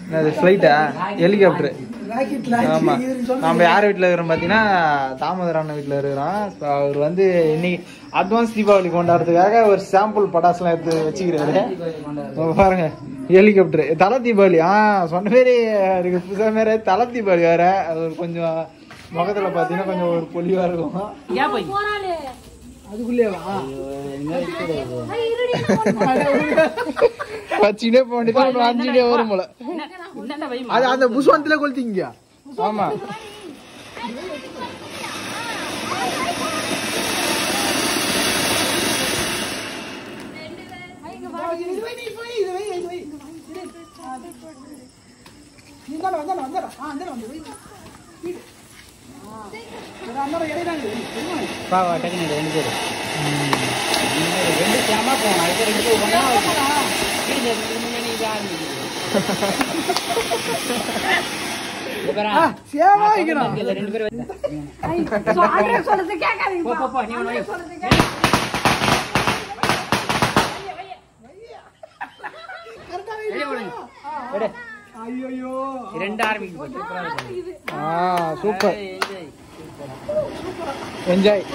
என்னது ஃப்ளைட்டா helicopter rocket ஆமா நம்ம யார் வீட்ல இருக்கிறோம் பாத்தீங்கன்னா தாமோதர அண்ணன் வீட்ல இருக்கிறோம் So, அவர் வந்து இன்னைக்கு அட்வான்ஸ் தீபாவளி கொண்டாடுறதுக்காக ஒரு சாம்பிள் பட்டாசுலாம் எடுத்து வச்சுக்கிறாரு இங்க பாருங்க ஹெலிகாப்டர் தலை தீபாவளி ஆ சொன்ன மாரி இருக்கு புதுசா மாரி தலை தீபாவளி வேற அது ஒரு கொஞ்சம் முகத்துல பாத்தீங்கன்னா கொஞ்சம் ஒரு பொலிவா இருக்கும் ஏன் போய் அதுக்குள்ளேவா வச்சுக்கிட்டே போக வேண்டியதான் அஞ்சுட்டே வரும் போல என்னென்ன வை அது அந்த புஷ்வந்தத்துல கொளுத்திங்க ஆமா இது வை, நீ வை, இது வை, இது வை. நீ இந்தாண்ட வந்தாண்ட, வந்தாண்ட. ஆ, இந்தாண்ட வந்து வை. வீடு. ஆ. ஒரு அண்ணாட இடையில இருக்கு. தெரியுமா? வா வா டக்குனு ரெண்டு பேர் ரெண்டு சேமா போகணும் அதுக்கு ரெண்டு பேர் ஒன்றா வீடு முன்னாடி இது ஆரம்பிக்குது இங்க பாரா. ஆ, சேவா வைக்கிறான். இதுல ரெண்டு பேர் வந்து- சொல்றது கேட்காதீங்க போ, போ, போ, நீ ஒண்ணு வை. கரெக்டா வை. வெளிய விடுங்க. விடு. ஐயையோ. ரெண்டு ஆரம்பிக்குது பாரு. சூப்பரா இருக்கு. ஆ சூப்பர் ஏய், enjoy. என்ஜாய்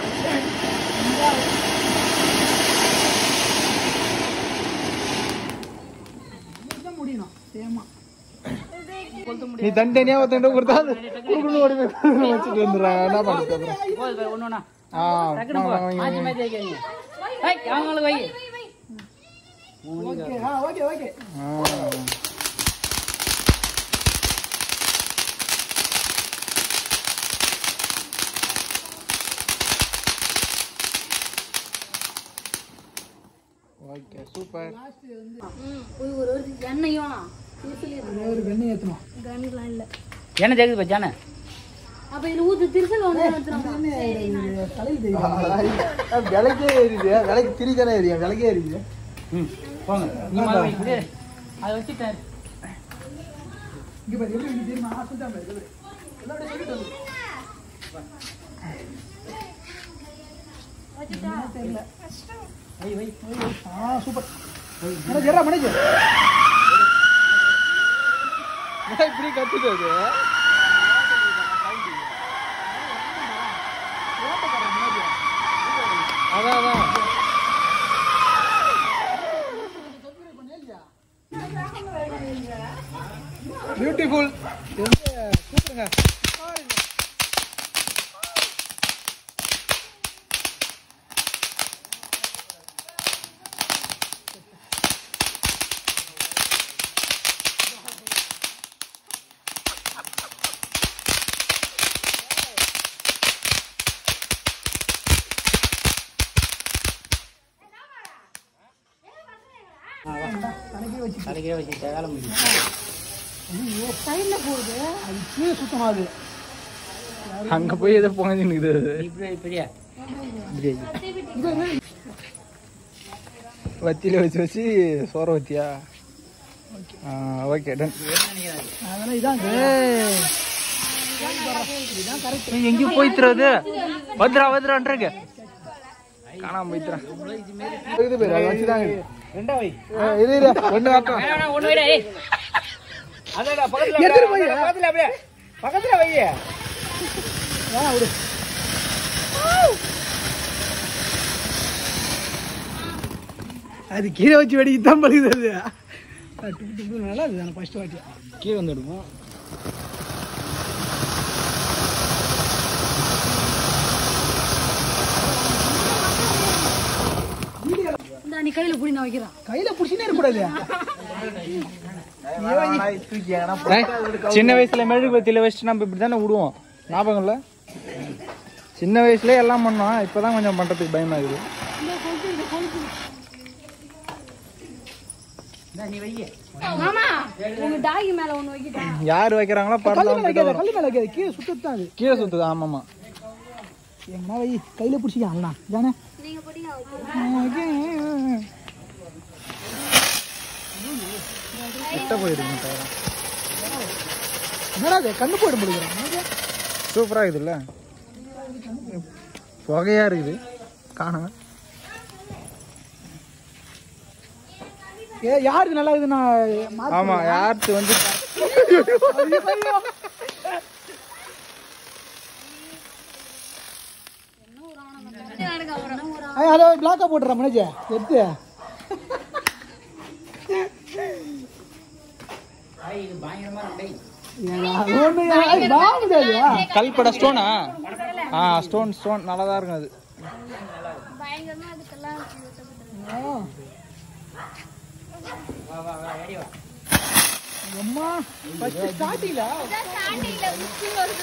இதுதான் முடியணும். சேமா. நீ தனித்தனியா ஒருத்தன் கொடுத்தா குடுக்கணும் ஓடி போய் குடுக்கணும் வச்சுட்டு வந்துடுறாங்க என்ன பண்ணுறது அப்புறம் போது பாரு, ஒண்ணு ஒண்ணா. ஆ டக்குனு போ. வாங்க, வாங்க, மாத்தி வாங்க. மாத்தி வைக்காதீங்க. ஏய், அவங்களுக்கு வை. ஓகே, ஆ, ஓகே, ஓகே. ஆ. ஓகே சூப்பர் ஒரு ஒரு ஒரு எண்ணெயும் ஒரே ஒரு வெண்ணெய் ஏத்தணும். கண்ணுலாம் இல்ல என்ன ஜெகது பச்சானே அப்ப இதுல ஊத்து திருசல் ஒண்ணு ஊத்துறோம் இது தலையில் தெரியும். விலைக்கே எரியுது விலைக்கு திரி தானே எரியும் விலைக்கே எரியுது ம் போங்க நீ முதல்ல வை. விடு. அதை வச்சுட்டேன் இங்க பாரு, எப்படி இருக்கு தெரியுமா? ஆ, சொல்லிட்டான் பாரு, இவரு. எல்லாம் அப்படியே சொல்லிட்டு வந்து. என்னன்னு தெரியல. வை வை ஆ, சூப்பர். மேனேஜரா, மேனேஜர். இப்படி கத்துது அது அதான் அதான் பியூட்டிஃபுல் சூப்பருங்க தலைக்கே வச்சுட்டா வேலை முடியும் சைடுல போகுது அது கீழே சுத்தமாகுது. அங்க போய் எதை புகஞ்சு நிக்குது அது. இப்படி பெரிய வத்தியில வச்சு வச்சு சோற வத்தியா ஓகே டன் அதனால இதான் இது. எங்கேயும் போய்த்துறது வத்ரா வத்ரான்றிருக்க காணாம போய்த்துறான் இது பேர் அதை வச்சுதான் ரெண்டா வை இது இது ஒண்ணு ஆட்டம் வேணாம், ஒண்ணு வைடா ஏய் அடடா பக்கத்துல எடுத்துட்டு போய். அப்படியே, பக்கத்துல அப்படியே பக்கத்துல வை ஆ, விடு. அது கீழே வச்சு வெடிக்கு தான் பழுகுது அது அது டுப்பு டுப்பு நல்லா இருக்குது ஃபர்ஸ்ட் வாட்டி கீழே வந்து எடுப்போம் இந்த நீ கையில புடி நான் வைக்கிறேன் கையில புடிச்சுனே இருக்கக்கூடாது ஏய், சின்ன வயசுல மெழுகு பத்தியில வச்சுட்டு நம்ம இப்படி தானே விடுவோம் ஞாபகம் இல்ல சின்ன வயசுல எல்லாம் பண்ணோம் இப்பதான் கொஞ்சம் பண்றதுக்கு பயமா இருக்குது நீ வை மாமா உங்க டாகி மேல ஒண்ணு வைக்கிட்டேன் யார் வைக்கிறாங்களோ கல்லு படம் மேல வைக்காத கல்லு மேல வைக்காத கீழே சுத்தது தான் அது கீழே சுத்துது ஆமாமா எங்கன்னா வை கையில பிடிச்சிக்க அண்ணா தானே நீங்க போட்டீங்க கிட்ட போயிடுங்க தவிர என்னடா அது கண்ணு போயிடும் போடுகிறேன் சூப்பரா இருக்குதுல்ல புகையா இருக்குது காணுங்க ஏ யாருக்கு நல்லா இருக்குதுன்னா ஆமா யாருக்கு வந்து ஐய், அதை பிளாக்கா போட்டுறா மனோஜ் எடுத்து ஐய், இது பயங்கரமா இருக்கு டேய். ஏடா, ஒண்ணு ஐய், பாம்பு இல்லையா கல்பட ஸ்டோனா ஆ ஸ்டோன் ஸ்டோன் நல்லா தான் இருக்கும் அது பயங்கரமா அதுக்கெல்லாம் வா வா வா ரெடி வா அம்மா ஃபர்ஸ்ட் ஸ்டார்டிங்ல ஸ்டாண்டிங்ல முச்சி வருது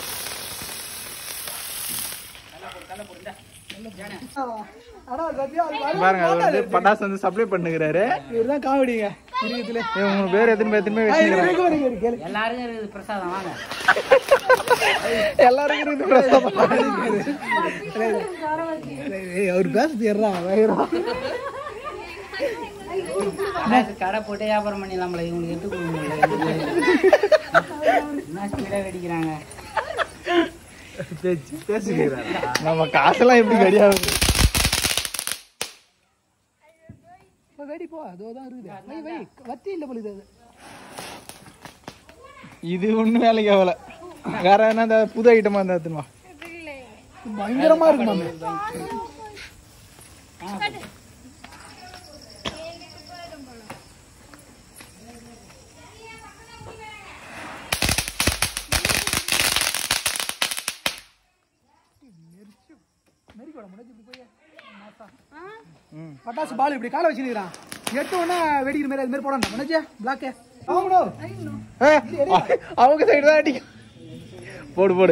அடா சத்யா அது வர- பாருங்க அது வந்து பட்டாசு வந்து சப்ளை பண்ணுகிறாரு இவர்தான் காமெடிங்க இருக்கத்துல மூணு பேர் எத்தனை பேர் எத்தனை பேர் வச்சுக்கிறாங்க இருக்கு வரைக்கும் இருக்கு கேளு எல்லாருக்கும் இருக்குது பிரசாதம் வாங்க எல்லாரும் இருக்குது பிரசாதம். ஏய், அவர் பேசுறது ஏறா வயிறா அதாவது கடை போட்டு வியாபாரம் பண்ணிடலாம்ல இவங்களுக்கு எடுத்து கொடுங்க என்ன ஸ்பீடாக வெடிக்கிறாங்க நம்ம காசெல்லாம் எப்படி கிடையாது வெடி போ அதோ தான் இருக்குது வை வை வத்தி இல்ல போல இது அது. இது ஒண்ணு வேலைக்கு ஆகல வேற என்ன இந்த புது ஐட்டமா இருந்தா எடுத்துன்னு வா. பயங்கரமா இருக்கு மாமே ம். பட்டாசு பால் இப்படி காலை வச்சுக்கிறான் எட்டு ஒண்ணா வெடிக்கிற மாதிரி அது மாதிரி போடணும் மனோஜ் பிளாக்கு ஆமாடோ ஏய், அவங்க சைடு தான் அடிக்கும் போடு போடு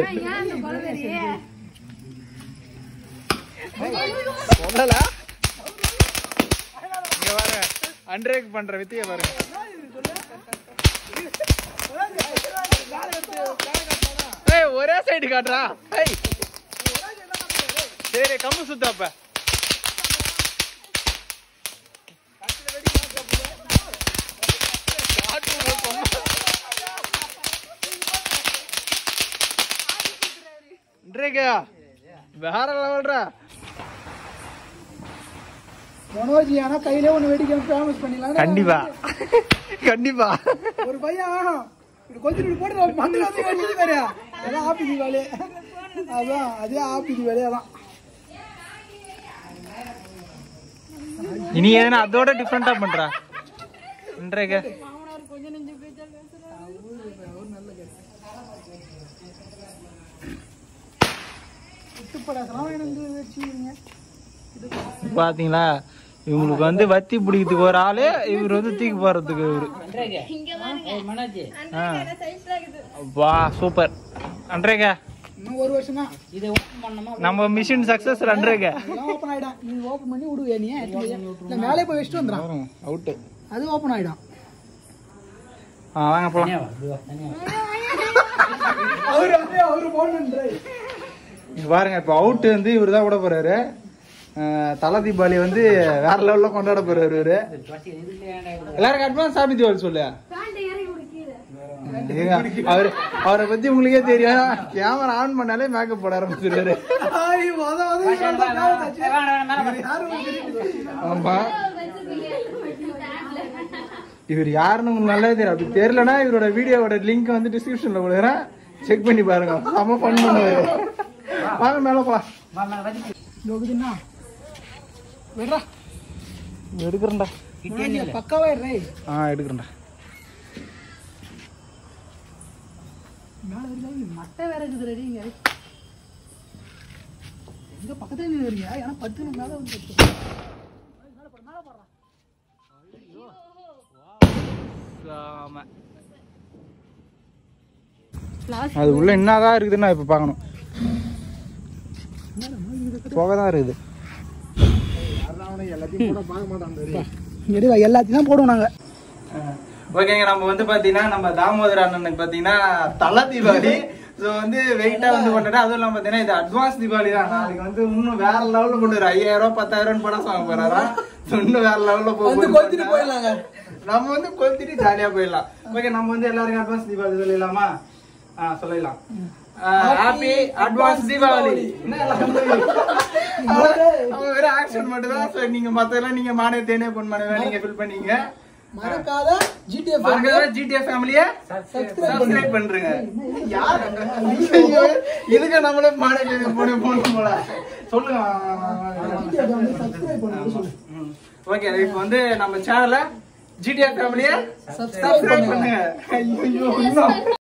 சொல்லல இங்க பாருங்க அன்ரேக் பண்ற வித்திய பாருங்க ஏய் ஒரே சைடு காட்டுறா ஏய் சரி கம்பு சுத்த அப்ப இன்றைக்கா வேற லெவல்ரா மனோஜ் ஆனா கையிலே ஒண்ணு வெடிக்க ஃபேமஸ் பண்ணிடலாம் கண்டிப்பா கண்டிப்பா ஒரு பையன் இப்படி கொஞ்சம் இப்படி போட்டு மண்ணு வந்து வெடிச்சு பாரு அதான் ஆப்பி தீபாவளி அதான் அதே ஆப்பி தீபாவளி அதான் இனி எதனா அதோட டிஃப்ரெண்டா பண்றா இன்றைக்கு விட்டுப்படாதெல்லாம் எனக்கு வச்சுக்கிறீங்க பாத்தீங்களா இவங்களுக்கு வந்து வத்தி பிடிக்கிறதுக்கு ஒரு ஆளு இவர் வந்து தூக்கி போறதுக்கு இவரு ஏய், மனோஜ் ஆ. வா சூப்பர் அன்றைக்கா இன்னும் ஒரு வருஷம் தான் இதை ஓப்பன் பண்ணோமா நம்ம மிஷின் சக்சஸ் அன்றைக்கா அதெல்லாம் ஓப்பன் ஆயிடும் நீ ஓப்பன் பண்ணி விடுவே நீ இல்ல மேலே போய் வச்சுட்டு வந்துடும் அவுட்டு அது ஓப்பன் ஆயிடும் ஆ வாங்க போலாம் தனியா வா, இப்படி வா, தனியா வா. அவரு வந்து அவரு போன் இங்க பாருங்க இப்போ அவுட் வந்து இவர் தான் விட போறாரு அஹ், தல தீபாவளி வந்து வேற லெவல்ல கொண்டாட போறாரு இவரு துளசி, இதுக்கு ஏன்டா இவ்வளவு? எல்லாருக்கும் அட்வான்ஸ் ஹாப்பி தீபாவளி சொல்லு பேண்ட் ஏறி குடிக்கீழ ஏங்க, அவரு அவரை பத்தி உங்களுக்கே தெரியும் கேமரா ஆன் பண்ணாலே மேக்கப் போட ஆரம்பிச்சிருவாரு ஆய் வத வத வேணாம், வேணாம், வேணாம், வேணாம், வேணாம். ஆமா இவர் யாருன்னு உங்களுக்கு நல்லாவே தெரியும் அப்படி தெரியலனா இவரோட வீடியோவோட லிங்க் வந்து டிஸ்கிரிப்ஷன்ல கொடுக்குறேன் செக் பண்ணி பாருங்க செம்ம ஃபன் பண்ணுவாரு வாங்க மேல போலாம் வா, மேல வதிக்கு. யோகுதுன்னா விடுறா எடுக்கிறேன்டா கிட்டே நில்லு. பக்காவா இருறே ஆ எடுக்கிறேன்டா மேல வரைக்கும் மட்டை வேற இருக்குது ரெடி இங்க எங்க பக்கத்துல நின்று வரீங்க ஏன்னா பத்து மேல வந்து பத்து. அது உள்ள என்னதான் இருக்குதுன்னு நான் இப்ப பார்க்கணும் போக தான் இருக்குது இங்க வா, எல்லாத்தையும் தான் போடுவோம் நாங்க ஓகேங்க நம்ம வந்து பாத்தீங்கன்னா நம்ம தாமோதர அண்ணனுக்கு பாத்தீங்கன்னா தலை தீபாவளி ஸோ வந்து வெயிட்டா வந்து கொண்டாடு அதுவும் இல்லாம பாத்தீங்கன்னா இது அட்வான்ஸ் தீபாவளி தான் அதுக்கு வந்து இன்னும் வேற லெவல்ல கொண்டு வரும் ஐயாயிரம் ரூபாய் பத்தாயிரம் படம் வாங்க போறாரா இன்னும் வேற லெவல்ல வந்து கொளுத்திட்டு போயிடலாங்க. நம்ம வந்து கொளுத்திட்டு ஜாலியா போயிடலாம் ஓகே நம்ம வந்து எல்லாருக்கும் அட்வான்ஸ் தீபாவளி சொல்லிடலாமா ஆ சொல்லிடலாம் ஹாப்பி அட்வான்ஸ் தீபாவளி என்ன எல்லாம் அவங்க வெறும் ஆக்ஷன் மட்டும் தான் So, நீங்க மத்ததெல்லாம் நீங்க மானே தேனே பொன் மனைவே நீங்க ஃபில் பண்ணீங்க மறக்காத ஜிடிஎஃப் மறக்காத ஜிடிஎஃப் ஃபேமிலியை சப்ஸ்கிரைப் பண்றீங்க யார் ஐயோ, இதுக்கு நம்மளே மாடல் போன போன போல சொல்லுங்க சப்ஸ்கிரைப் பண்ணுங்க சொல்லு ஓகே இப்போ வந்து நம்ம சேனலை ஜிடிஎஃப் ஃபேமிலியை சப்ஸ்கிரைப் பண்ணுங்க ஐயோ இன்னும்